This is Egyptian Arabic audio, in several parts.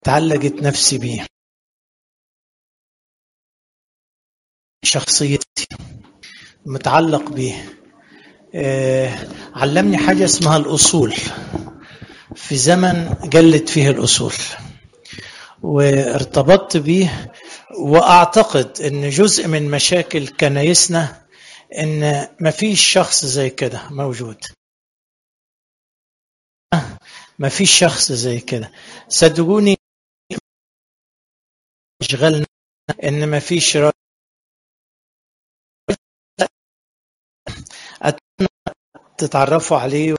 تعلقت نفسي بيه شخصيتي متعلق بيه آه علمني حاجة اسمها الأصول في زمن قلت فيه الأصول وارتبطت بيه وأعتقد أن جزء من مشاكل كنايسنا أن مفيش شخص زي كده موجود مفيش شخص زي كده صدقوني اشغلنا ان مفيش راجل اتمنى تتعرفوا عليه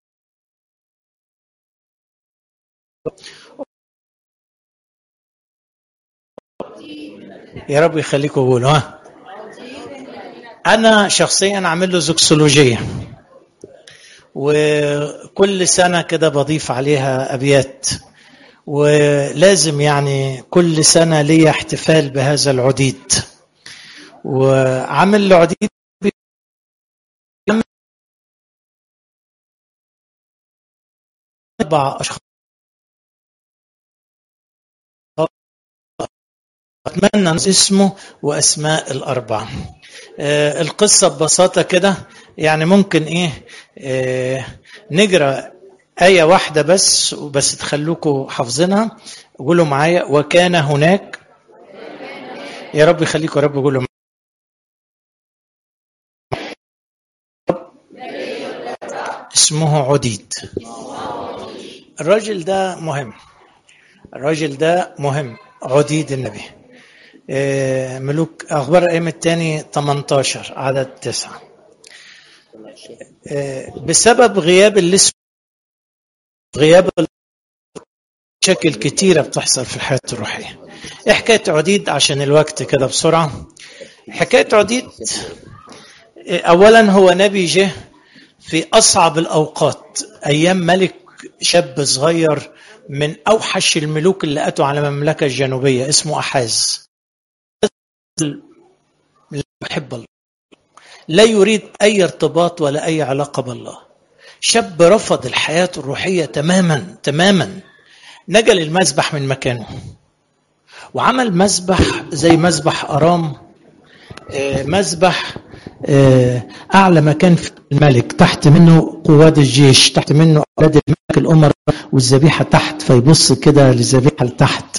يا رب يخليكم قولوا ها انا شخصيا عامل له زوكسولوجيه وكل سنه كده بضيف عليها ابيات ولازم يعني كل سنه لي احتفال بهذا العديد وعامل له عديد اربع اشخاص اتمنى اسمه واسماء الاربعه آه القصه ببساطه كده يعني ممكن ايه آه نجرى ايه واحده بس بس تخلوكم حافظينها قولوا معايا وكان هناك يا رب يخليكم يا رب قولوا اسمه عديد الراجل ده مهم الراجل ده مهم عديد النبي ملوك أخبار الأيام الثاني 18 عدد تسعة بسبب غياب الاسم غياب مشاكل كتيرة بتحصل في الحياة الروحية ايه حكاية عديد عشان الوقت كده بسرعة حكاية عديد أولا هو نبي جه في أصعب الأوقات أيام ملك شاب صغير من أوحش الملوك اللي أتوا على المملكة الجنوبية اسمه أحاز لا يحب الله لا يريد أي ارتباط ولا أي علاقة بالله شاب رفض الحياة الروحية تماما تماما نقل المذبح من مكانه وعمل مذبح زي مذبح أرام مذبح أعلى مكان في الملك تحت منه قواد الجيش تحت منه أولاد الملك الأمر والذبيحة تحت فيبص كده للذبيحة لتحت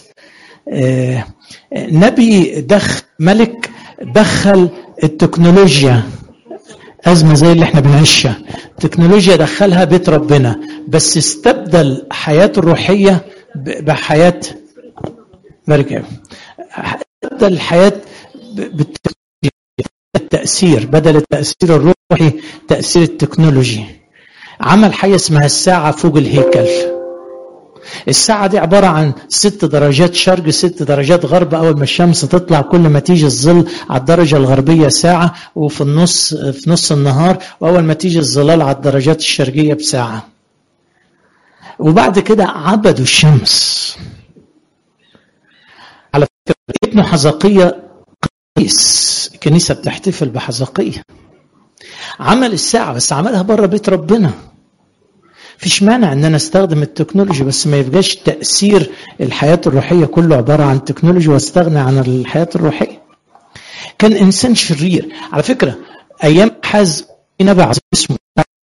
نبي دخل ملك دخل التكنولوجيا أزمة زي اللي احنا بنعيشها التكنولوجيا دخلها بيت ربنا بس استبدل حياته الروحية بحياة بارك استبدل الحياة بالتأثير بدل التأثير الروحي تأثير التكنولوجي عمل حاجة اسمها الساعة فوق الهيكل الساعة دي عبارة عن ست درجات شرق ست درجات غرب أول ما الشمس تطلع كل ما تيجي الظل على الدرجة الغربية ساعة وفي النص في نص النهار وأول ما تيجي الظلال على الدرجات الشرقية بساعة وبعد كده عبدوا الشمس على فكرة ابن حزقية قديس الكنيسة بتحتفل بحزقية عمل الساعة بس عملها بره بيت ربنا فيش مانع ان انا استخدم التكنولوجي بس ما يبقاش تاثير الحياه الروحيه كله عباره عن تكنولوجي واستغنى عن الحياه الروحيه كان انسان شرير على فكره ايام حاز نبي عظيم اسمه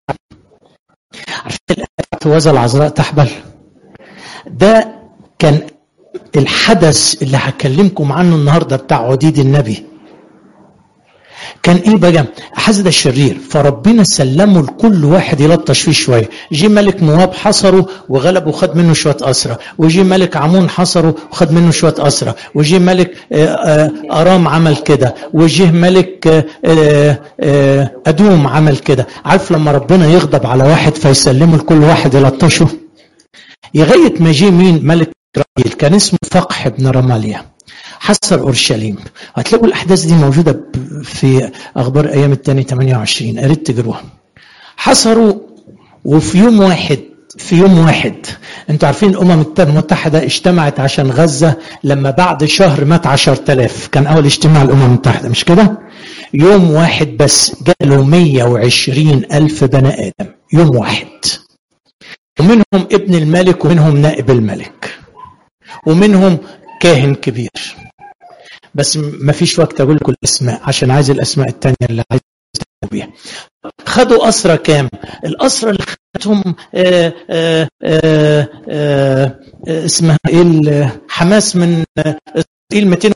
عارفين وزا العذراء تحبل ده كان الحدث اللي هكلمكم عنه النهارده بتاع عديد النبي كان ايه بقى حسد الشرير فربنا سلمه لكل واحد يلطش فيه شويه جه ملك مواب حصره وغلبه وخد منه شويه اسرى وجه ملك عمون حصره وخد منه شويه اسرى وجه ملك ارام عمل كده وجه ملك ادوم عمل كده عارف لما ربنا يغضب على واحد فيسلمه لكل واحد يلطشه لغايه ما جه مين ملك اسرائيل كان اسمه فقح بن رماليا حصر اورشليم هتلاقوا الاحداث دي موجوده في اخبار ايام الثاني 28 يا ريت تجروها حصروا وفي يوم واحد في يوم واحد انتوا عارفين الامم المتحده اجتمعت عشان غزه لما بعد شهر مات 10000 كان اول اجتماع الامم المتحده مش كده يوم واحد بس جاله 120 الف بني ادم يوم واحد ومنهم ابن الملك ومنهم نائب الملك ومنهم كاهن كبير بس ما فيش وقت اقول لكم الاسماء عشان عايز الاسماء التانية اللي عايز بيها خدوا أسرة كام الأسرة اللي خدتهم آآ آآ آآ اسمها ايه حماس من اسرائيل 200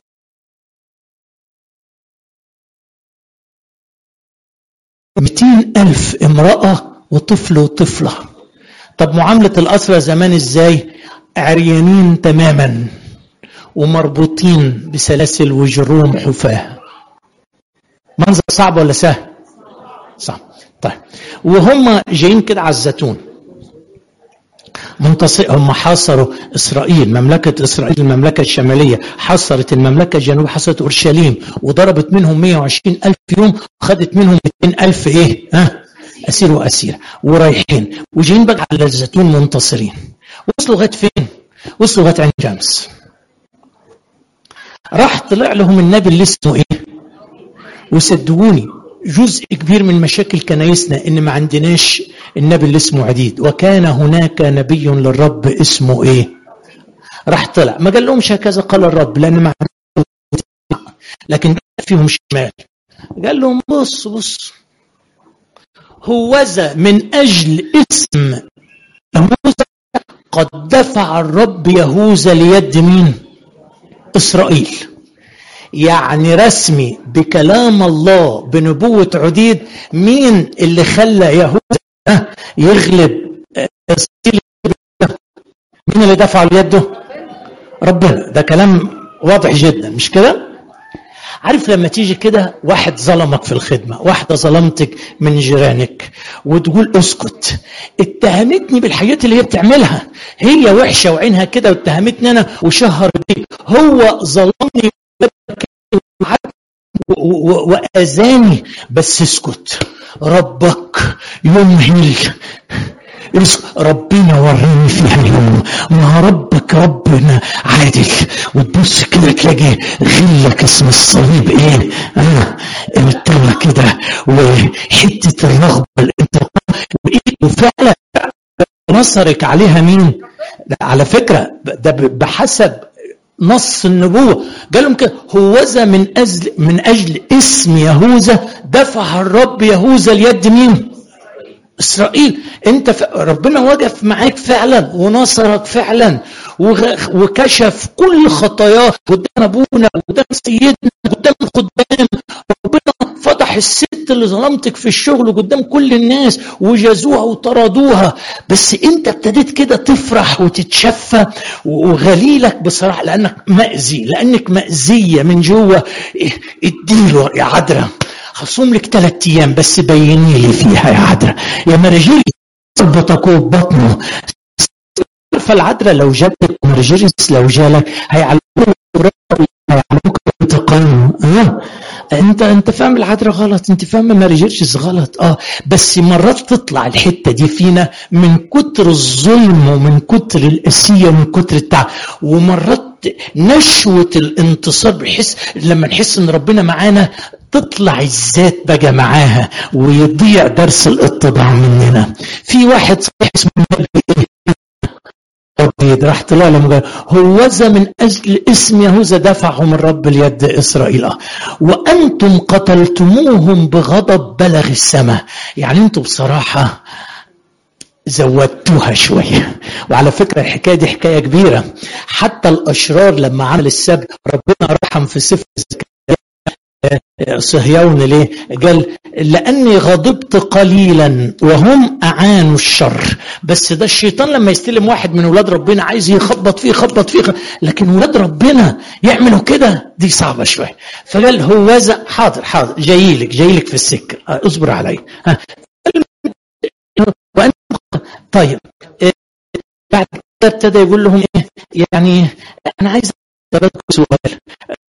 200 ألف امرأة وطفل وطفلة طب معاملة الأسرة زمان ازاي عريانين تماما ومربوطين بسلاسل وجروم حفاة منظر صعب ولا سهل صعب طيب وهم جايين كده على الزيتون منتصر هم حاصروا اسرائيل مملكه اسرائيل المملكه الشماليه حصرت المملكه الجنوبيه حصرت اورشليم وضربت منهم 120 الف يوم خدت منهم 200 الف ايه ها اسير واسير ورايحين وجايين بقى على الزيتون منتصرين وصلوا لغايه فين؟ وصلوا لغايه عين شمس راح طلع لهم النبي اللي اسمه ايه؟ وصدقوني جزء كبير من مشاكل كنايسنا ان ما عندناش النبي اللي اسمه عديد وكان هناك نبي للرب اسمه ايه راح طلع ما قال لهمش هكذا قال الرب لان ما لكن فيهم شمال قال لهم بص بص هوذا من اجل اسم يهوذا قد دفع الرب يهوذا ليد مين اسرائيل يعني رسمي بكلام الله بنبوة عديد مين اللي خلى يهوذا يغلب إسرائيل مين اللي دفع ليده ربنا ده كلام واضح جدا مش كده عارف لما تيجي كده واحد ظلمك في الخدمة واحدة ظلمتك من جيرانك وتقول اسكت اتهمتني بالحاجات اللي هي بتعملها هي وحشة وعينها كده واتهمتني أنا وشهر بيه هو ظلمني وأذاني بس اسكت ربك يمهل ربنا وريني فيها اليوم ما ربك ربنا عادل وتبص كده تلاقي غلك اسم الصليب ايه اه التوى كده وحته الرغبه الانتقام وايه وفعلا نصرك عليها مين على فكره ده بحسب نص النبوة قال لهم كده هوذا من أجل من أجل اسم يهوذا دفع الرب يهوذا اليد مين؟ إسرائيل أنت ف... ربنا وقف معاك فعلا ونصرك فعلا وكشف كل خطاياه قدام أبونا قدام سيدنا قدام القدام ربنا فضح الست اللي ظلمتك في الشغل قدام كل الناس وجازوها وطردوها بس انت ابتديت كده تفرح وتتشفى وغليلك بصراحه لانك مأذي لانك مأذيه من جوه اديله يا عذراء هصوم لك ثلاث ايام بس بيني لي فيها يا عذراء يا مرجيلي ظبطك بطنه فالعذراء لو جاتك مرجرس لو جالك هيعلموك هيعلموك انتقام اه انت انت فاهم العذراء غلط انت فاهم مارجيرجس غلط اه بس مرات تطلع الحته دي فينا من كتر الظلم ومن كتر الاسيه ومن كتر التعب ومرات نشوة الانتصار بحس لما نحس ان ربنا معانا تطلع الذات بقى معاها ويضيع درس الاتضاع مننا في واحد صحيح اسمه ربيد راح طلع لهم قال هوذا من اجل اسم يهوذا دفعهم الرب ليد اسرائيل وانتم قتلتموهم بغضب بلغ السماء يعني انتم بصراحه زودتوها شوية وعلى فكرة الحكاية دي حكاية كبيرة حتى الأشرار لما عمل السبت ربنا رحم في سفر صهيون ليه قال لأني غضبت قليلا وهم أعانوا الشر بس ده الشيطان لما يستلم واحد من ولاد ربنا عايز يخبط فيه يخبط فيه لكن ولاد ربنا يعملوا كده دي صعبة شوية فقال هوذا حاضر حاضر جايلك جايلك في السكة اصبر علي طيب بعد كده ابتدى يقول لهم ايه يعني انا عايز اسالكم سؤال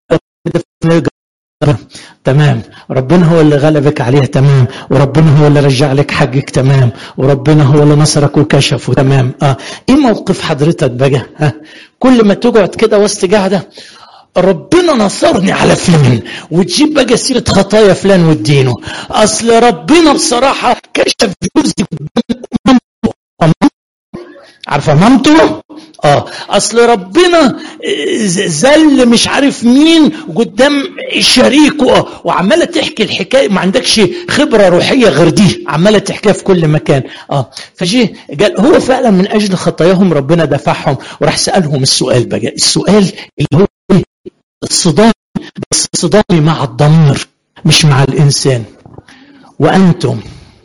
تمام ربنا هو اللي غلبك عليها تمام وربنا هو اللي رجع لك حقك تمام وربنا هو اللي نصرك وكشفه تمام اه ايه موقف حضرتك بقى ها كل ما تقعد كده وسط قاعده ربنا نصرني على فلان وتجيب بقى سيره خطايا فلان وتدينه اصل ربنا بصراحه كشف جزء عارفه مامته اه اصل ربنا زل مش عارف مين قدام شريكه اه وعماله تحكي الحكايه ما عندكش خبره روحيه غير دي عماله تحكيها في كل مكان اه فجه قال هو فعلا من اجل خطاياهم ربنا دفعهم وراح سالهم السؤال بقى السؤال اللي هو الصدام بس صدامي مع الضمير مش مع الانسان وانتم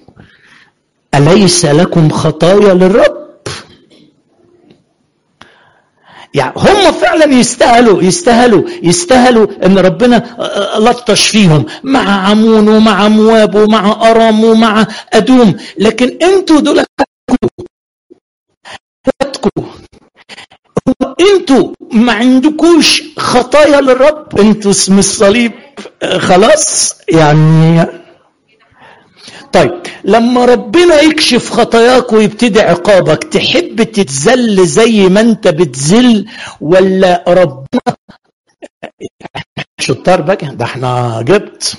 اليس لكم خطايا للرب يعني هم فعلا يستاهلوا يستاهلوا يستاهلوا ان ربنا لطش فيهم مع عمون ومع مواب ومع ارم ومع ادوم لكن انتوا دول انتوا ما عندكوش خطايا للرب انتوا اسم الصليب خلاص يعني طيب لما ربنا يكشف خطاياك ويبتدي عقابك تحب تتذل زي ما انت بتذل ولا ربنا شطار بقى ده احنا جبت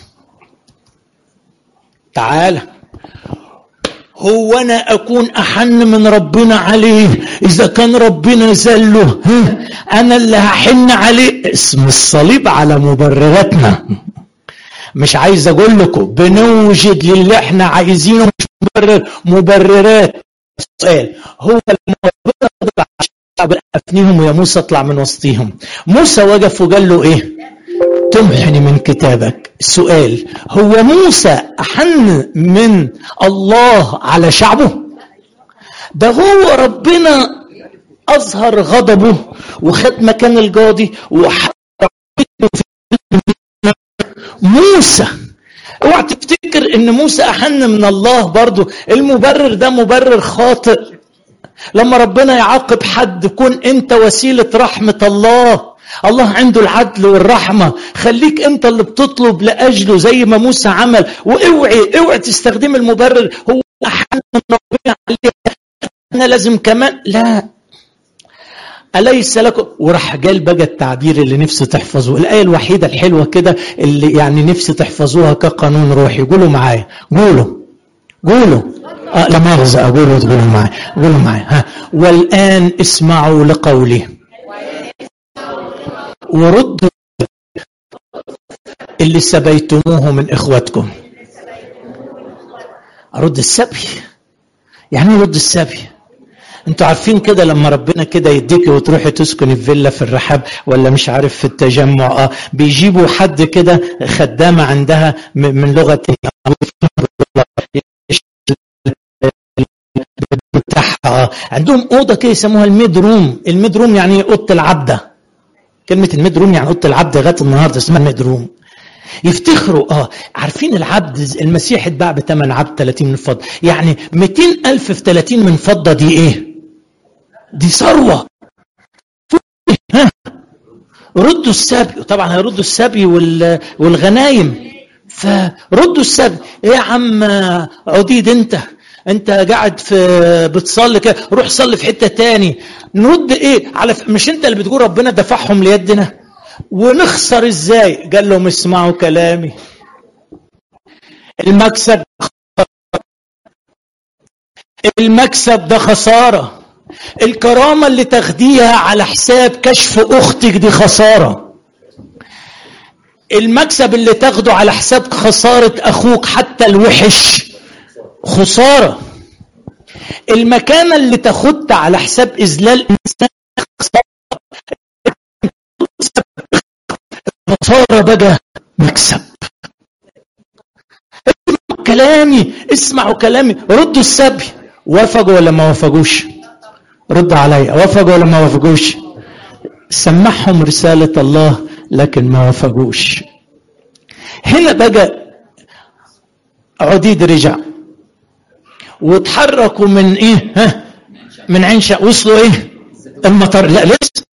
تعالى هو انا اكون احن من ربنا عليه اذا كان ربنا زله انا اللي هحن عليه اسم الصليب على مبرراتنا مش عايز اقول لكم بنوجد للي احنا عايزينه مش مبرر مبررات سؤال هو لما ربنا طلع الشعب افنيهم ويا موسى اطلع من وسطيهم موسى وقف وقال له ايه تمحني من كتابك السؤال هو موسى احن من الله على شعبه ده هو ربنا اظهر غضبه وخد مكان القاضي وحط موسى اوعى تفتكر ان موسى احن من الله برضو المبرر ده مبرر خاطئ لما ربنا يعاقب حد كن انت وسيله رحمه الله الله عنده العدل والرحمة خليك انت اللي بتطلب لأجله زي ما موسى عمل واوعي اوعي تستخدم المبرر هو أحن من ربنا عليه انا لازم كمان لا أليس لكم وراح قال بقى التعبير اللي نفسي تحفظه الآية الوحيدة الحلوة كده اللي يعني نفسي تحفظوها كقانون روحي قولوا معايا قولوا قولوا آه لا مؤاخذة أقولوا تقولوا معايا قولوا معايا ها والآن اسمعوا لقولي وردوا اللي سبيتموه من إخوتكم أرد السبي يعني رد السبي انتوا عارفين كده لما ربنا كده يديكي وتروحي تسكني في فيلا في الرحاب ولا مش عارف في التجمع اه بيجيبوا حد كده خدامه عندها من لغه بتاعها عندهم اوضه كده يسموها الميد روم الميد روم يعني اوضه العبده كلمه الميد روم يعني اوضه العبد لغايه النهارده اسمها الميد روم يفتخروا اه عارفين العبد المسيح اتباع بثمن عبد 30 من فضه يعني 200 ألف في 30 من فضة دي ايه دي ثروة ها ردوا السبي طبعا هيردوا السبي والغنايم فردوا السبي ايه يا عم عديد انت انت قاعد في بتصلي كده روح صلي في حته تاني نرد ايه على مش انت اللي بتقول ربنا دفعهم ليدنا ونخسر ازاي قال لهم اسمعوا كلامي المكسب المكسب ده خساره الكرامه اللي تاخديها على حساب كشف اختك دي خساره المكسب اللي تاخده على حساب خساره اخوك حتى الوحش خساره المكانه اللي تاخدها على حساب اذلال انسان خساره صار بقى مكسب اسمعوا كلامي اسمعوا كلامي ردوا السبي وافقوا ولا ما وافقوش رد عليا وافقوا ولا ما وافقوش سمعهم رسالة الله لكن ما وافقوش هنا بقى عديد رجع وتحركوا من ايه ها من عين شاء وصلوا ايه المطر لا لسه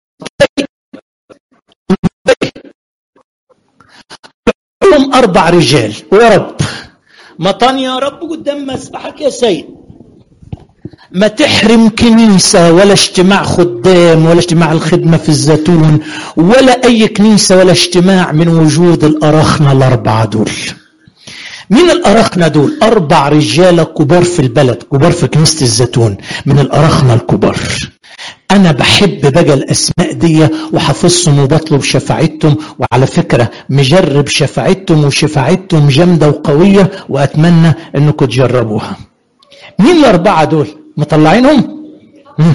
لهم أربع رجال ويا رب مطان يا رب قدام مسبحك يا سيد ما تحرم كنيسة ولا اجتماع خدام ولا اجتماع الخدمة في الزيتون ولا أي كنيسة ولا اجتماع من وجود الأراخنة الأربعة دول مين الأرخنة دول أربع رجالة كبار في البلد كبار في كنيسة الزيتون من الأرخنة الكبار أنا بحب بقى الأسماء دي وحافظهم وبطلب شفاعتهم وعلى فكرة مجرب شفاعتهم وشفاعتهم جامدة وقوية وأتمنى أنكم تجربوها مين الأربعة دول مطلعينهم مم.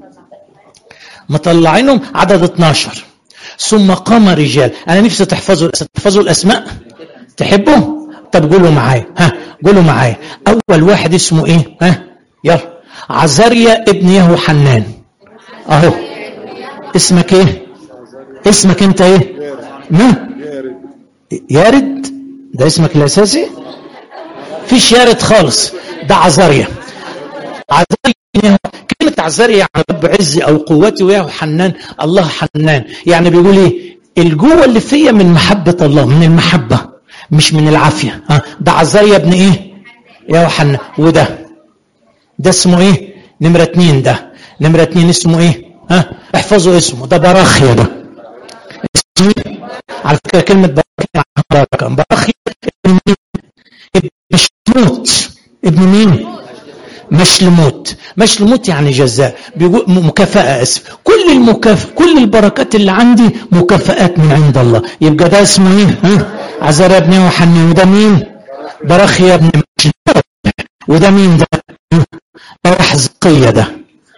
مطلعينهم عدد 12 ثم قام رجال انا نفسي تحفظوا تحفظوا الاسماء تحبوا طب قولوا معايا ها قولوا معايا اول واحد اسمه ايه ها يلا عزاريا ابن يهو حنان اهو اسمك ايه اسمك انت ايه ما يارد ده اسمك الاساسي فيش يارد خالص ده عزاريا عزاريا كلمة عزاريا يعني رب عزي أو قوتي وياه حنان الله حنان يعني بيقول إيه الجوة اللي فيا من محبة الله من المحبة مش من العافية ها ده عزاريا ابن إيه يا حنان وده ده اسمه إيه نمرة اتنين ده نمرة اتنين اسمه إيه ها احفظوا اسمه ده براخيا ده اسمه على فكرة كلمة براخيا براخيا ابن مين ابن شموت ابن مين مشلموت مشلموت يعني جزاء بيقول مكافأة اسف كل المكاف كل البركات اللي عندي مكافآت من عند الله يبقى ده اسمه ايه ها عزر ابن يوحنا وده مين برخيا ابن مشلموت وده مين ده ده يحزقية ده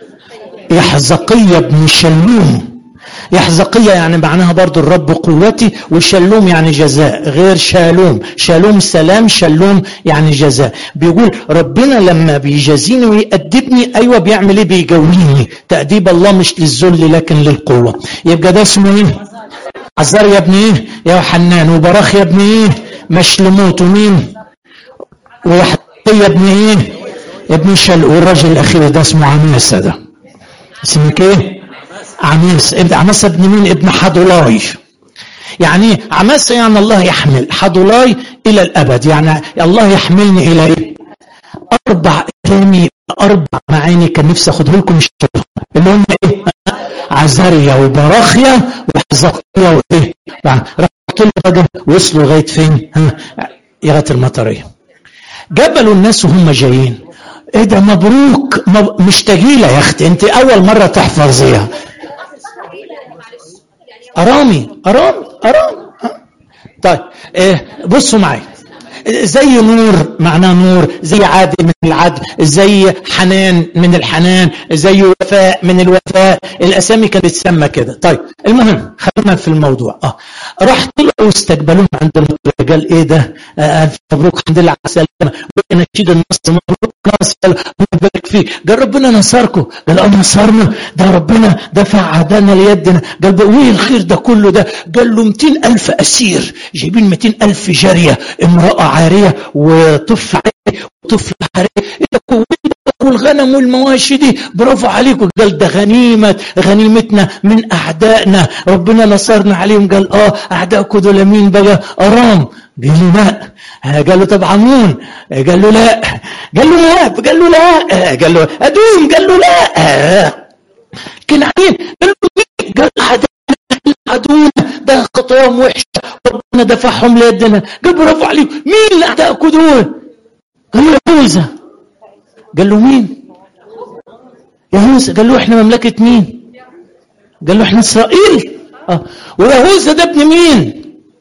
يحزقية ابن شلوم يحزقية يعني معناها برضو الرب قوتي وشلوم يعني جزاء غير شالوم شالوم سلام شلوم يعني جزاء بيقول ربنا لما بيجازيني ويأدبني أيوة بيعمل إيه بيجونيني تأديب الله مش للذل لكن للقوة يبقى ده اسمه إيه عزار يا ابن إيه يا حنان وبراخ يا ابن إيه مشلموت ومين ويحزقية ابن إيه ابن شل والراجل الأخير ده اسمه عماسة ده اسمك إيه عماس ابن عماس ابن مين ابن حضولاي يعني ايه عماس يعني الله يحمل حضولاي الى الابد يعني الله يحملني الى ايه اربع اسامي اربع معاني كان نفسي اخده لكم مش اللي هم ايه عزاريا وبراخيا وحزقيا وايه يعني رحت له بقى وصلوا لغايه فين ها لغايه المطريه جبلوا الناس وهم جايين ايه ده مبروك مب... مش تجيله يا اختي انت اول مره تحفظيها أرامي أرامي أرامي طيب إيه بصوا معي زي نور معناه نور زي عادل من العدل زي حنان من الحنان زي وفاء من الوفاء الاسامي كانت تسمى كده طيب المهم خلينا في الموضوع اه راح طلعوا استقبلوه عند المطلع قال ايه ده آه مبروك الحمد لله على السلامه نشيد النصر مبروك نصر يبارك فيه قال ربنا نصركم قال اه نصرنا ده ربنا دفع عدانا ليدنا قال وايه الخير ده كله ده قال له 200 ألف أسير جايبين 200 ألف جارية امرأة عارية وطفل عارية وطفل عارية والغنم والمواشي دي برافو عليكم قال ده غنيمة غنيمتنا من أعدائنا ربنا نصرنا عليهم قال آه أعدائكم دول مين بقى أرام قال له لا قال له طب عمون قال له لا قال له مواب قال له لا قال له أدوم قال له لا كنعين قال له قال عدونا ده خطاهم وحشة ربنا دفعهم ليدنا قال برافو عليكم مين اللي أعدائكم دول قال له يهوذا قال له مين يهوذا قال له احنا مملكة مين قال له احنا اسرائيل اه ويهوذا ده ابن مين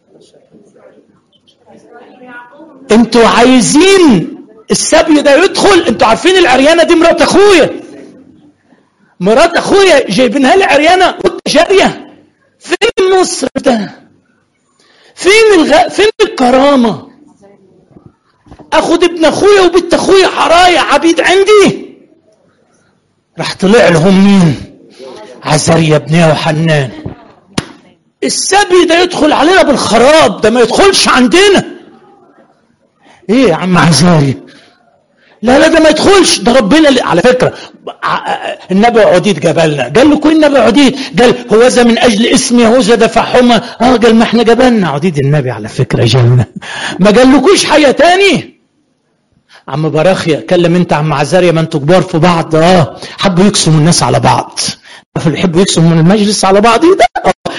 انتوا عايزين السبي ده يدخل انتوا عارفين العريانه دي مرات اخويا مرات اخويا جايبينها لي عريانه جاريه فين مصر ده فين الغ... فين الكرامه اخد ابن اخويا وبنت اخويا حرايا عبيد عندي راح طلع لهم مين عزريا ابن يوحنان السبي ده يدخل علينا بالخراب ده ما يدخلش عندنا ايه يا عم عزاري لا لا ده ما يدخلش ده ربنا اللي على فكره النبي عديد جبلنا قال له كل النبي عديد قال هو ذا من اجل اسم يهوذا دفعهما اه قال ما احنا جبلنا عديد النبي على فكره جنة ما قالكوش حاجه تاني عم براخيا كلم انت عم عزاريا ما انتوا كبار في بعض اه حبوا يقسموا الناس على بعض يحبوا يقسموا من المجلس على بعض ده اه حبوا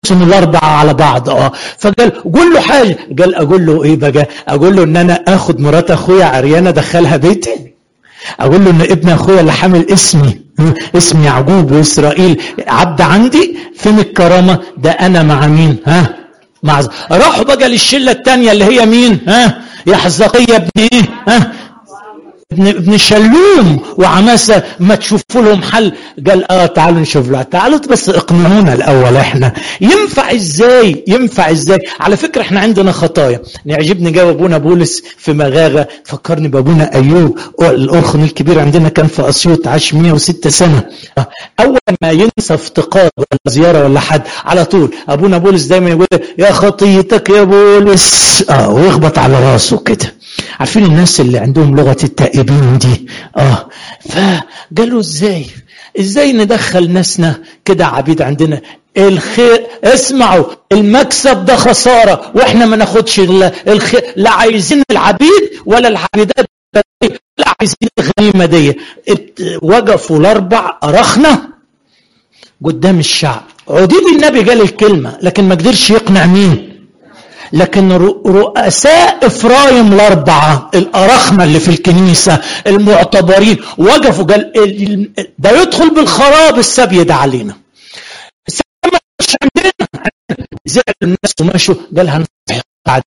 اسم الاربعه على بعض اه فقال قول له حاجه قال اقول له ايه بقى اقول له ان انا اخد مرات اخويا عريانه ادخلها بيتي اقول له ان ابن اخويا اللي حامل اسمي اسم يعقوب واسرائيل عبد عندي فين الكرامه ده انا مع مين ها مع راحوا بقى للشله الثانيه اللي هي مين ها يحزقيه ابن ايه ها ابن ابن شلوم وعماسه ما تشوفوا لهم حل قال اه تعالوا نشوف له تعالوا بس اقنعونا الاول احنا ينفع ازاي ينفع ازاي على فكره احنا عندنا خطايا يعجبني جاب ابونا بولس في مغاغه فكرني بابونا ايوب الاخن الكبير عندنا كان في اسيوط عاش 106 سنه اول ما ينسى افتقاد ولا زياره ولا حد على طول ابونا بولس دايما يقول يا خطيتك يا بولس اه ويخبط على راسه كده عارفين الناس اللي عندهم لغه التائبين دي اه فقالوا ازاي ازاي ندخل ناسنا كده عبيد عندنا الخير اسمعوا المكسب ده خساره واحنا ما ناخدش الخير لا عايزين العبيد ولا العبيدات لا عايزين الغنيمه دي وقفوا الاربع اراخنا قدام الشعب عديد النبي قال الكلمه لكن ما قدرش يقنع مين لكن رؤساء افرايم الاربعه الاراخنه اللي في الكنيسه المعتبرين وقفوا قال ده يدخل بالخراب السبي ده علينا مش عندنا زعل الناس ومشوا قال هنفتح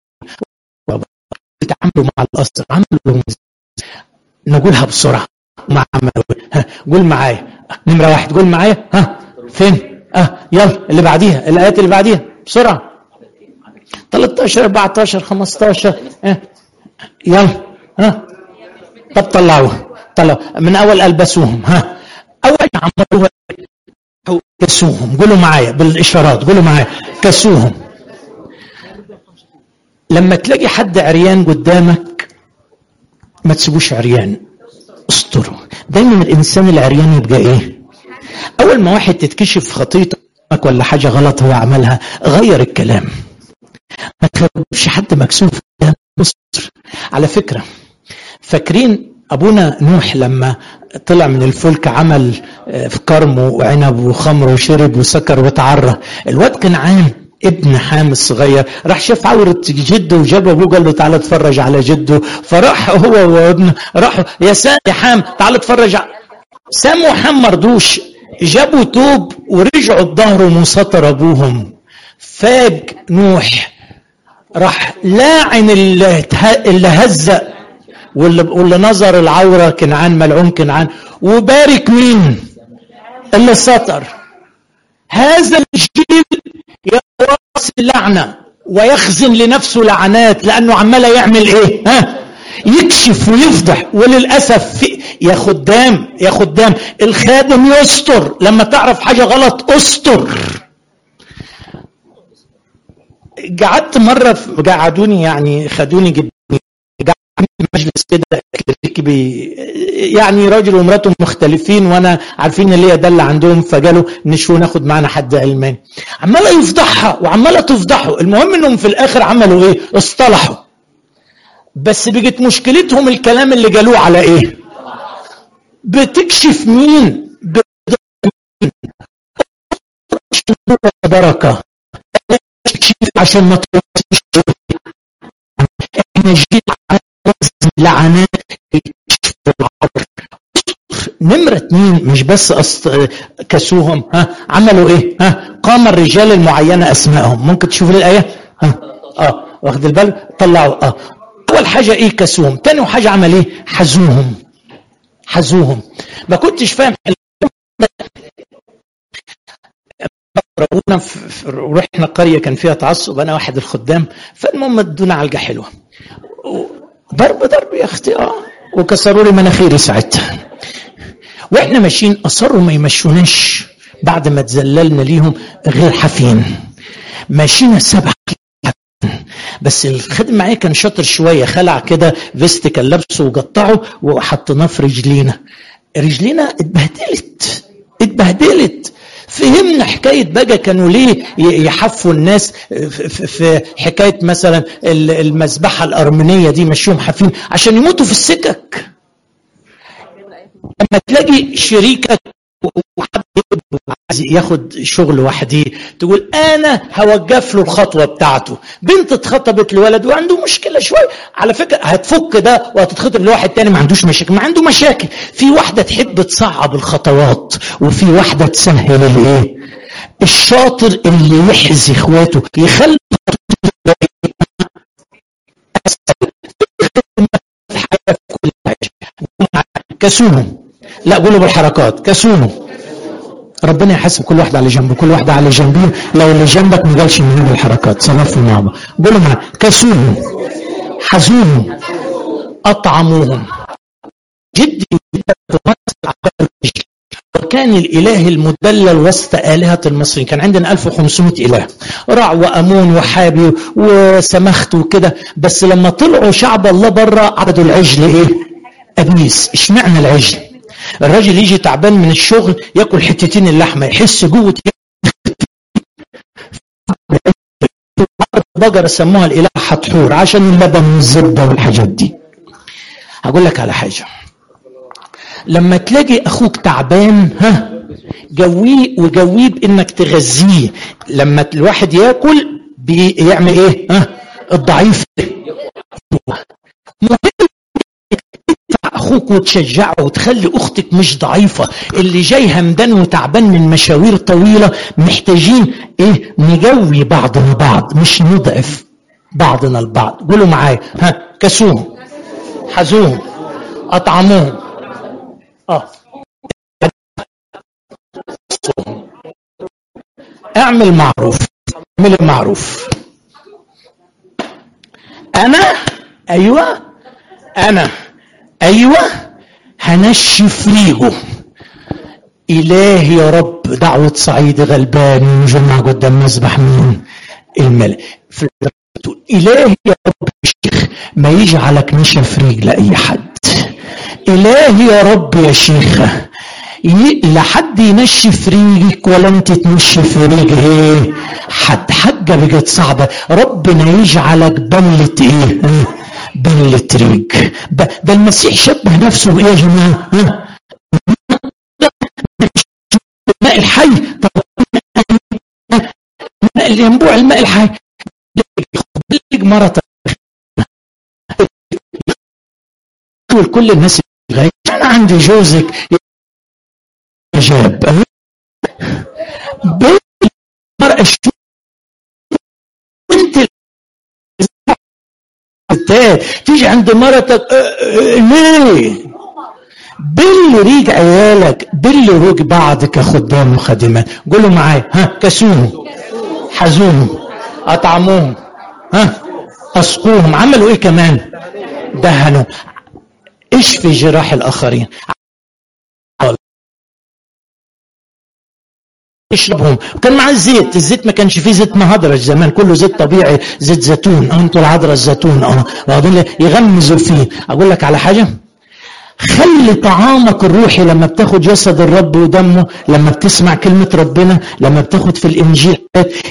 تعاملوا مع الاسر عملوا نقولها بسرعه مع ها قول معايا نمره واحد قول معايا ها فين اه يلا اللي بعديها الايات اللي بعديها بسرعه 13 14 15 اه يلا ها طب طلعوها طلعوا من اول البسوهم ها اول عملوها كسوهم قولوا معايا بالاشارات قولوا معايا كسوهم لما تلاقي حد عريان قدامك ما تسيبوش عريان استره دايما الانسان العريان يبقى ايه اول ما واحد تتكشف خطيتك ولا حاجه غلط هو عملها غير الكلام ما تخافش حد مكسوف مصر على فكره فاكرين ابونا نوح لما طلع من الفلك عمل في كرم وعنب وخمر وشرب وسكر وتعرى الواد كنعان ابن حام الصغير راح شاف عورة جده وجاب ابوه قال له تعالى اتفرج على جده فراح هو وابنه راحوا يا سام يا حام تعالى اتفرج على سام وحام مردوش جابوا توب ورجعوا بظهرهم وسطر ابوهم فاج نوح راح لاعن اللي, اللي هزق واللي, واللي نظر العوره كنعان ملعون كنعان وبارك مين اللي سطر هذا الجيل يراس اللعنه ويخزن لنفسه لعنات لانه عمال يعمل ايه ها يكشف ويفضح وللاسف في يا خدام يا خدام الخادم يستر لما تعرف حاجه غلط استر قعدت مره قعدوني يعني خدوني جدا قعدت مجلس كده بي يعني راجل ومراته مختلفين وانا عارفين اللي هي ده اللي عندهم فقالوا نشوف ناخد معانا حد علماني عماله يفضحها وعماله تفضحه المهم انهم في الاخر عملوا ايه اصطلحوا بس بقت مشكلتهم الكلام اللي قالوه على ايه بتكشف مين بركه عشان ما توصلش احنا جيل لعنات نمرة اتنين مش بس أست... كسوهم ها عملوا ايه ها قام الرجال المعينة اسمائهم ممكن تشوف الآية ها اه واخد البال طلعوا اه اول حاجة ايه كسوهم تاني حاجة عمل ايه حزوهم حزوهم ما كنتش فاهم ربنا ورحنا قرية كان فيها تعصب أنا واحد الخدام فالمهم ادونا علقة حلوة ضرب ضرب يا أختي آه وكسروا لي مناخيري ساعتها واحنا ماشيين اصروا ما يمشوناش بعد ما تذللنا ليهم غير حافين ماشيين سبع بس الخادم معايا كان شاطر شويه خلع كده فيست كان لابسه وقطعه وحطيناه في رجلينا رجلينا اتبهدلت اتبهدلت فهمنا حكاية بقى كانوا ليه يحفوا الناس في حكاية مثلا المذبحة الأرمنية دي مشيهم حافين عشان يموتوا في السكك لما تلاقي شريكك وحد عايز ياخد شغل وحده تقول انا هوقف له الخطوه بتاعته بنت اتخطبت لولد وعنده مشكله شويه على فكره هتفك ده وهتتخطب لواحد تاني ما عندوش مشاكل ما عنده مشاكل في واحده تحب تصعب الخطوات وفي واحده تسهل الايه الشاطر اللي يحزي اخواته يخلي كسوهم لا قولوا بالحركات كسوهم ربنا يحاسب كل واحد على جنبه كل واحد على جنبه لو اللي جنبك ما قالش من هنا الحركات صرفوا مع بعض قولوا معاه كسوهم حزوهم اطعموهم جد وكان الاله المدلل وسط الهه المصريين كان عندنا 1500 اله رع وامون وحابي وسمخت وكده بس لما طلعوا شعب الله بره عبدوا العجل ايه ابيس اشمعنى العجل الراجل يجي تعبان من الشغل ياكل حتتين اللحمه يحس جوه بقرة سموها الاله حتحور عشان اللبن والزبده والحاجات دي هقول لك على حاجه لما تلاقي اخوك تعبان ها جويه وجويه بانك تغذيه لما الواحد ياكل بيعمل ايه ها الضعيف مهم اخوك وتشجعه وتخلي اختك مش ضعيفه اللي جاي همدان وتعبان من مشاوير طويله محتاجين ايه نجوي بعضنا بعض مش نضعف بعضنا البعض قولوا معايا ها كسوهم حزوهم اطعموهم اه اعمل معروف اعمل المعروف انا ايوه انا ايوه هنشف ريقه الهي يا رب دعوة صعيد غلبان يجمع قدام مذبح مين الملك الهي يا رب شيخ ما يجعلك نشف ريق لاي حد الهي يا رب يا شيخ لا حد ينشف ريقك ولا انت تنشف ريق ايه حد حاجه بقت صعبه ربنا يجعلك بلة ايه بلة ريق ده المسيح شبه نفسه بايه يا جماعه الماء الحي طب الماء اللي ينبوع الماء الحي بلغ مرة كل الناس غاية انا عندي جوزك جاب بالمرأة الشو انت تيجي عند مرتك ليه بل ريج عيالك بل روج بعض كخدام وخادمات قولوا معايا ها كسوهم حزوهم اطعموهم ها اسقوهم عملوا ايه كمان دهنوا اشفي جراح الاخرين اشربهم كان معاه الزيت الزيت ما كانش فيه زيت مهدرج زمان كله زيت طبيعي زيت زيتون اه انتوا العذراء الزيتون اه وبعدين يغمزوا فيه اقول لك على حاجه خلي طعامك الروحي لما بتاخد جسد الرب ودمه لما بتسمع كلمة ربنا لما بتاخد في الإنجيل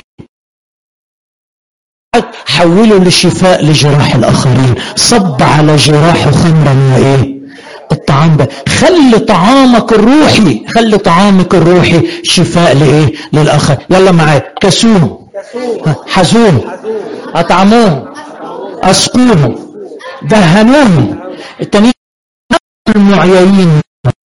حوله للشفاء لجراح الآخرين صب على جراحه خمرا وإيه الطعام ده خلي طعامك الروحي خلي طعامك الروحي شفاء لايه للاخر يلا معايا كسوهم حزوهم اطعموهم اسقوهم دهنوهم التانيين المعيين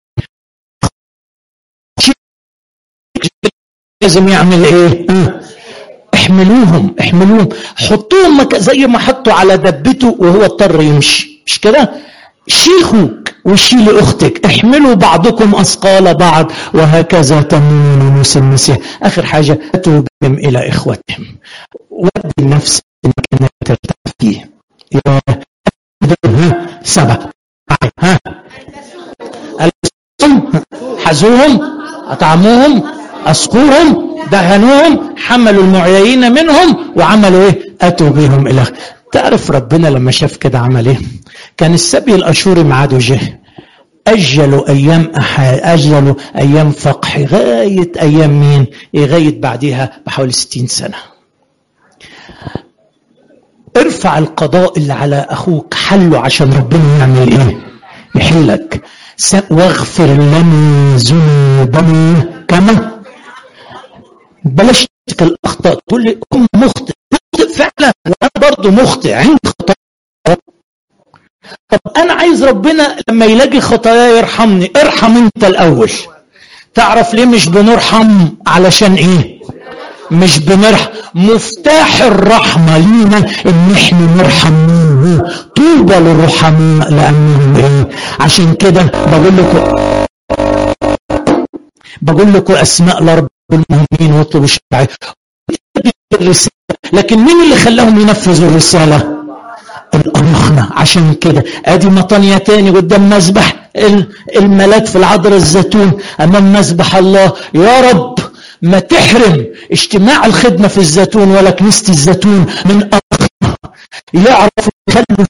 لازم يعمل ايه احملوهم احملوهم حطوهم زي ما حطوا على دبته وهو اضطر يمشي مش كده شيخوك وشيل اختك احملوا بعضكم اثقال بعض وهكذا تمون نوس المسيح اخر حاجه اتوا بهم الى اخوتهم ودي النفس المكان ترتاح فيه يا سبع ها حزوهم اطعموهم اسقوهم دهنوهم حملوا المعيين منهم وعملوا ايه اتوا بهم الى تعرف ربنا لما شاف كده عمل ايه كان السبي الاشوري معاده جه اجلوا ايام أحد اجلوا ايام فقح غايه ايام مين لغايه بعدها بحوالي 60 سنه ارفع القضاء اللي على اخوك حله عشان ربنا يعمل ايه يحلك واغفر لنا ذنوبنا كما بلاش الاخطاء تقول لي ام مخطئ مخطئ فعلا وانا برضه مخطئ عندي خطأ طب انا عايز ربنا لما يلاقي خطايا يرحمني ارحم انت الاول تعرف ليه مش بنرحم علشان ايه مش بنرحم مفتاح الرحمة لينا ان احنا نرحم منه طوبى للرحماء لانهم ايه عشان كده بقول لكم بقول لكم اسماء لرب المهمين واطلبوا الشفاعة لكن مين اللي خلاهم ينفذوا الرسالة الأرخنة عشان كده ادي مطانية تاني قدام مسبح الملاك في العذر الزيتون امام مسبح الله يا رب ما تحرم اجتماع الخدمة في الزيتون ولا كنيسة الزيتون من أرخنة يعرف يخلوا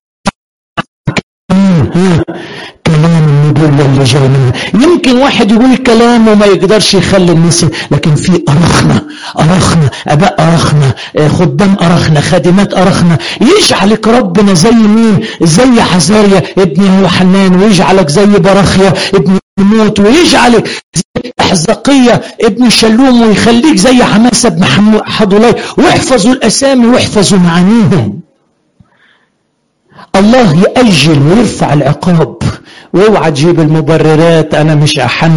كلام النبوة اللي جاي منه يمكن واحد يقول كلام وما يقدرش يخلي الناس لكن في أرخنا أرخنا أباء أرخنا خدام أرخنا خادمات أرخنا يجعلك ربنا زي مين زي حزاريا ابن يوحنان ويجعلك زي براخيا ابن موت ويجعلك زي حزقية ابن شلوم ويخليك زي حماسة بن حضولاي واحفظوا الأسامي واحفظوا معانيهم الله يأجل ويرفع العقاب واوعى تجيب المبررات انا مش احن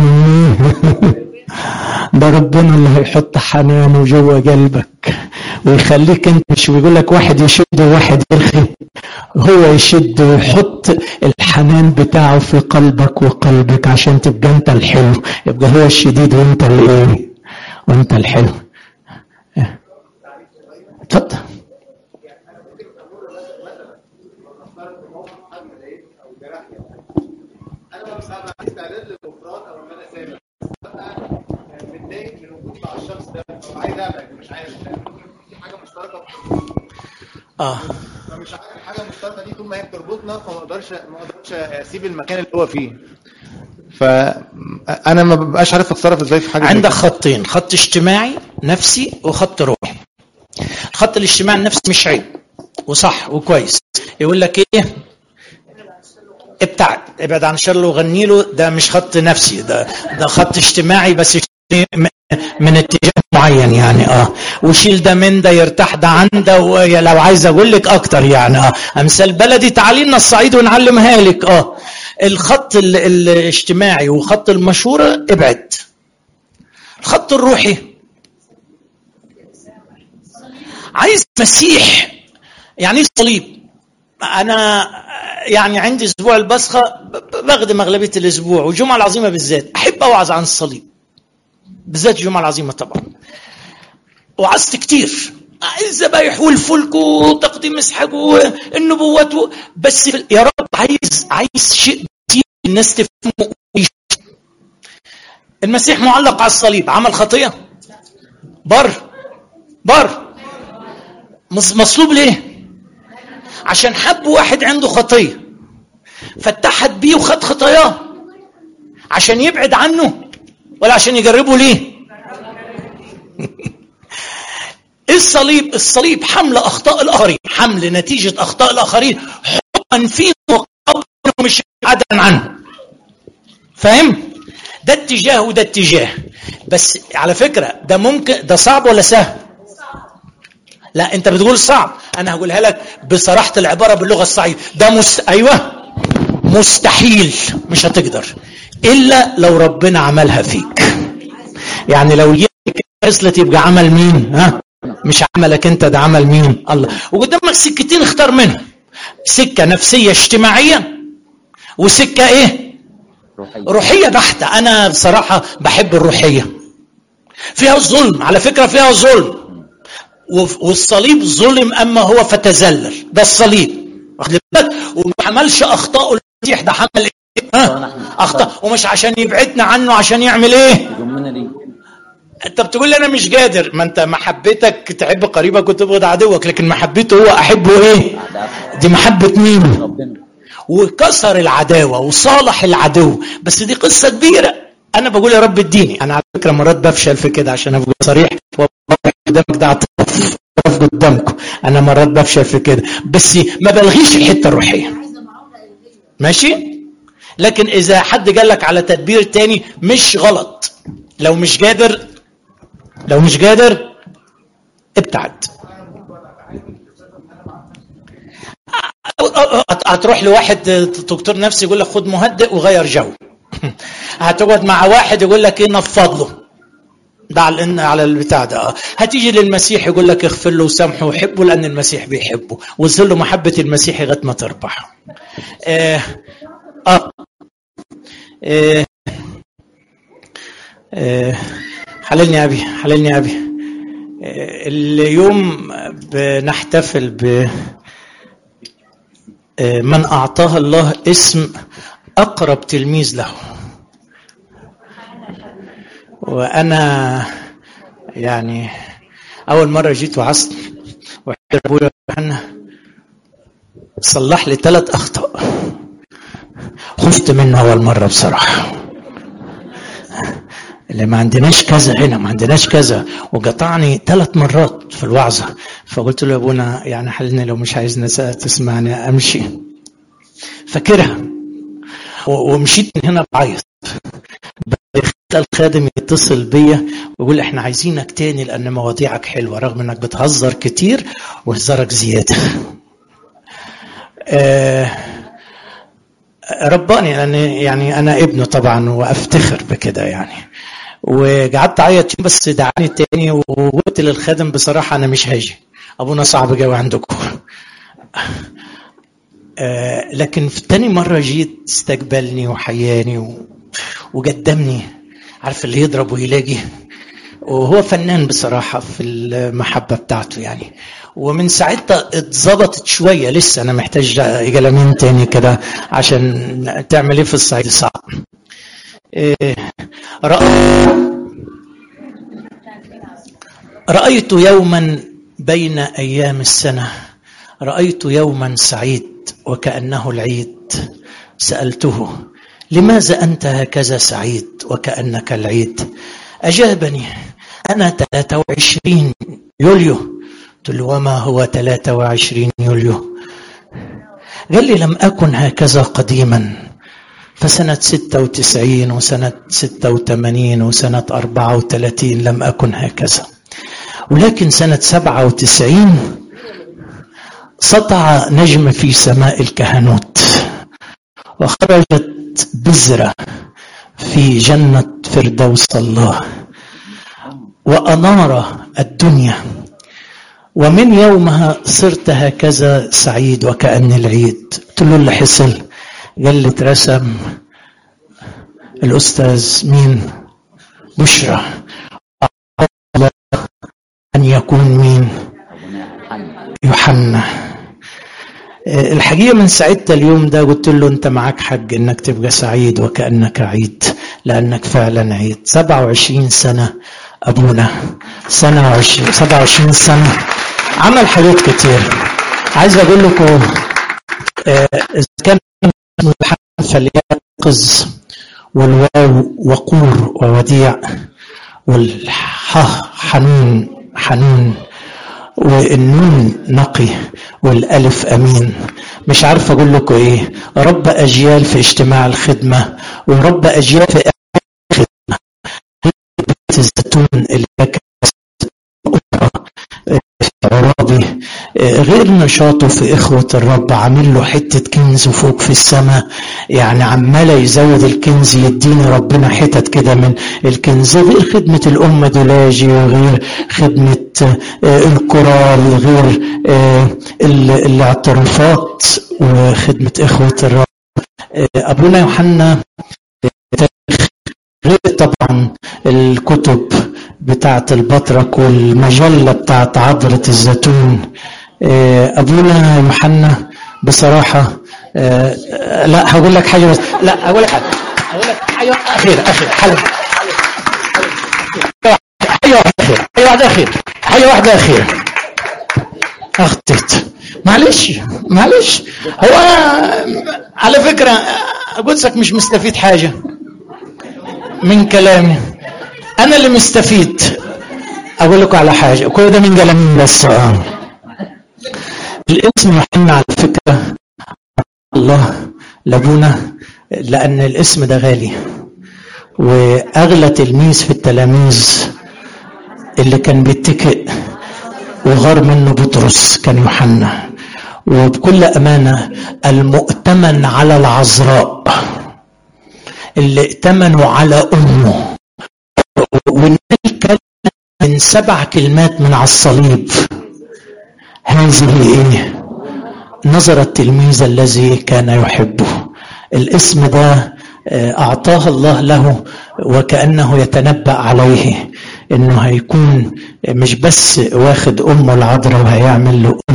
ده ربنا اللي هيحط حنانه جوه قلبك ويخليك انت مش بيقول لك واحد يشد وواحد يرخي هو يشد ويحط الحنان بتاعه في قلبك وقلبك عشان تبقى انت الحلو يبقى هو الشديد وانت الايه وانت الحلو اتفضل استعداد للغفران او ان انا سامح ببقى متضايق من وجود مع الشخص ده او عايز ابعد مش عارف في حاجه مشتركه اه فمش عارف الحاجه المشتركه دي طول ما هي بتربطنا فما اقدرش ما اقدرش اسيب المكان اللي هو فيه فانا ما ببقاش عارف اتصرف ازاي في حاجه عندك خطين خط اجتماعي نفسي وخط روحي الخط الاجتماعي النفسي مش عيب وصح وكويس يقول لك ايه ابتعد ابعد عن الشر وغني له ده مش خط نفسي ده ده خط اجتماعي بس من اتجاه معين يعني اه وشيل ده من ده يرتاح ده عن ده ولو عايز اقول لك اكتر يعني اه امثال بلدي تعالي لنا الصعيد ونعلمها لك اه الخط ال الاجتماعي وخط المشوره ابعد الخط الروحي عايز مسيح يعني ايه صليب انا يعني عندي اسبوع البصخه بخدم اغلبيه الاسبوع والجمعه العظيمه بالذات احب اوعظ عن الصليب بالذات الجمعه العظيمه طبعا وعظت كتير الذبايح والفلك وتقديم مسحق والنبوات بس يا رب عايز عايز شيء كتير الناس تفهمه المسيح معلق على الصليب عمل خطيه بر بر مصلوب ليه عشان حب واحد عنده خطيه فاتحد بيه وخد خطاياه عشان يبعد عنه ولا عشان يجربه ليه الصليب الصليب حمل اخطاء الاخرين حمل نتيجه اخطاء الاخرين حبا فينا وقبل مش عدلا عنه فاهم ده اتجاه وده اتجاه بس على فكره ده ممكن ده صعب ولا سهل لا انت بتقول صعب انا هقولها لك بصراحه العباره باللغه الصعيده ده مست... ايوه مستحيل مش هتقدر الا لو ربنا عملها فيك يعني لو خصلت يبقى عمل مين ها مش عملك انت ده عمل مين الله وقدامك سكتين اختار منهم سكه نفسيه اجتماعيه وسكه ايه روحيه, روحية بحته انا بصراحه بحب الروحيه فيها ظلم على فكره فيها ظلم والصليب ظلم اما هو فتذلل ده الصليب واخد بالك وما حملش اخطاء المسيح ده حمل ايه؟ ها؟ اخطاء ومش عشان يبعدنا عنه عشان يعمل ايه؟ انت بتقول لي انا مش قادر ما انت محبتك تحب قريبك وتبغض عدوك لكن محبته هو احبه ايه؟ دي محبه مين؟ وكسر العداوه وصالح العدو بس دي قصه كبيره انا بقول يا رب اديني انا على فكره مرات بفشل في كده عشان ابقى صريح قدامك ده اعتراف قدامكم انا مرات بفشل في كده بس ما بلغيش الحته الروحيه ماشي لكن اذا حد قال لك على تدبير تاني مش غلط لو مش قادر لو مش قادر ابتعد هتروح لواحد دكتور نفسي يقول لك خد مهدئ وغير جو هتقعد مع واحد يقول لك ايه نفض له ده على على البتاع ده اه هتيجي للمسيح يقول لك اغفر له وسامحه وحبه لان المسيح بيحبه وصل له محبه المسيح لغايه ما تربح اه اه, آه. آه. حللني يا ابي حللني يا ابي آه. اليوم بنحتفل ب من اعطاه الله اسم اقرب تلميذ له وانا يعني اول مره جيت وعظت وحضر ابويا يوحنا صلح لي ثلاث اخطاء خفت منه اول مره بصراحه اللي ما عندناش كذا هنا ما عندناش كذا وقطعني ثلاث مرات في الوعظه فقلت له يا ابونا يعني حلني لو مش عايزني تسمعني امشي فاكرها ومشيت من هنا بعيط الخادم يتصل بيا ويقول احنا عايزينك تاني لان مواضيعك حلوه رغم انك بتهزر كتير وهزارك زياده. آه رباني لان يعني انا ابنه طبعا وافتخر بكده يعني. وقعدت اعيط بس دعاني تاني وقلت للخادم بصراحه انا مش هاجي ابونا صعب قوي عندكم. آه لكن في تاني مره جيت استقبلني وحياني و... وقدمني عارف اللي يضرب ويلاقي وهو فنان بصراحة في المحبة بتاعته يعني ومن ساعتها اتظبطت شوية لسه أنا محتاج قلمين تاني كده عشان تعمل إيه في الصعيد صعب إيه رأيت يوما بين أيام السنة رأيت يوما سعيد وكأنه العيد سألته لماذا أنت هكذا سعيد وكأنك العيد أجابني أنا 23 يوليو قلت له وما هو 23 يوليو قال لي لم أكن هكذا قديما فسنة 96 وسنة 86 وسنة 34 لم أكن هكذا ولكن سنة 97 سطع نجم في سماء الكهنوت وخرجت بذرة في جنة فردوس الله وأنار الدنيا ومن يومها صرت هكذا سعيد وكأن العيد قلت له اللي حصل قال لي اترسم الأستاذ مين بشرى أن يكون مين يوحنا الحقيقة من ساعتها اليوم ده قلت له أنت معاك حق إنك تبقى سعيد وكأنك عيد لأنك فعلا عيد 27 سنة أبونا سنة وعشرين 27 سنة عمل حاجات كتير عايز أقول لكم إذا كان فليقظ والواو وقور ووديع والح حنون حنون والنون نقي والالف امين مش عارف اقول لكم ايه رب اجيال في اجتماع الخدمه ورب اجيال في الخدمه بيت الزيتون اللي عرابي غير نشاطه في إخوة الرب عامل له حتة كنز فوق في السماء يعني عمال يزود الكنز يديني ربنا حتت كده من الكنز غير خدمة الأمة دولاجي وغير خدمة الكورال غير الاعترافات وخدمة إخوة الرب أبونا يوحنا غير طبعا الكتب بتاعة البطرك والمجلة بتاعة عذرة الزيتون أبونا يوحنا بصراحة لا هقول لك حاجة بس لا هقول لك حاجة هقول لك حاجة أخيرة أخيرة حاجة حاجة واحدة أخيرة حاجة واحدة أخيرة حاجة واحدة أخيرة أخطيت معلش معلش هو على فكرة قدسك مش مستفيد حاجة من كلامي انا اللي مستفيد اقول لكم على حاجه كل ده من كلامي بس اه الاسم يوحنا على فكره الله لابونا لان الاسم ده غالي واغلى تلميذ في التلاميذ اللي كان بيتكئ وغار منه بطرس كان يوحنا وبكل امانه المؤتمن على العذراء اللي ائتمنوا على امه والكلمه من سبع كلمات من على الصليب هذه ايه نظر التلميذ الذي كان يحبه الاسم ده اعطاه الله له وكانه يتنبا عليه انه هيكون مش بس واخد امه العذراء وهيعمل له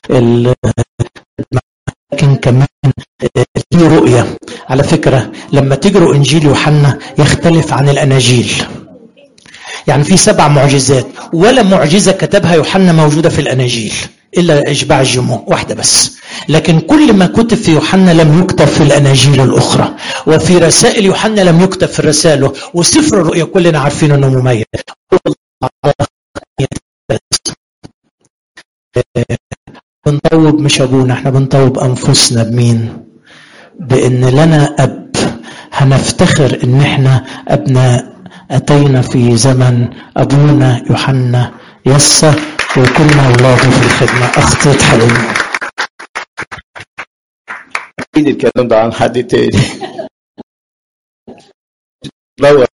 لكن كمان ليه رؤيه على فكره لما تجروا انجيل يوحنا يختلف عن الاناجيل يعني في سبع معجزات ولا معجزه كتبها يوحنا موجوده في الاناجيل الا اشباع الجموع واحده بس لكن كل ما كتب في يوحنا لم يكتب في الاناجيل الاخرى وفي رسائل يوحنا لم يكتب في رسائله وسفر الرؤيا كلنا عارفين انه مميز بنطوب مش ابونا احنا بنطوب انفسنا بمين بان لنا اب هنفتخر ان احنا ابناء اتينا في زمن ابونا يوحنا يسى وكنا اولاده في الخدمه اخطيت حبيبي اكيد الكلام ده عن حد تاني دور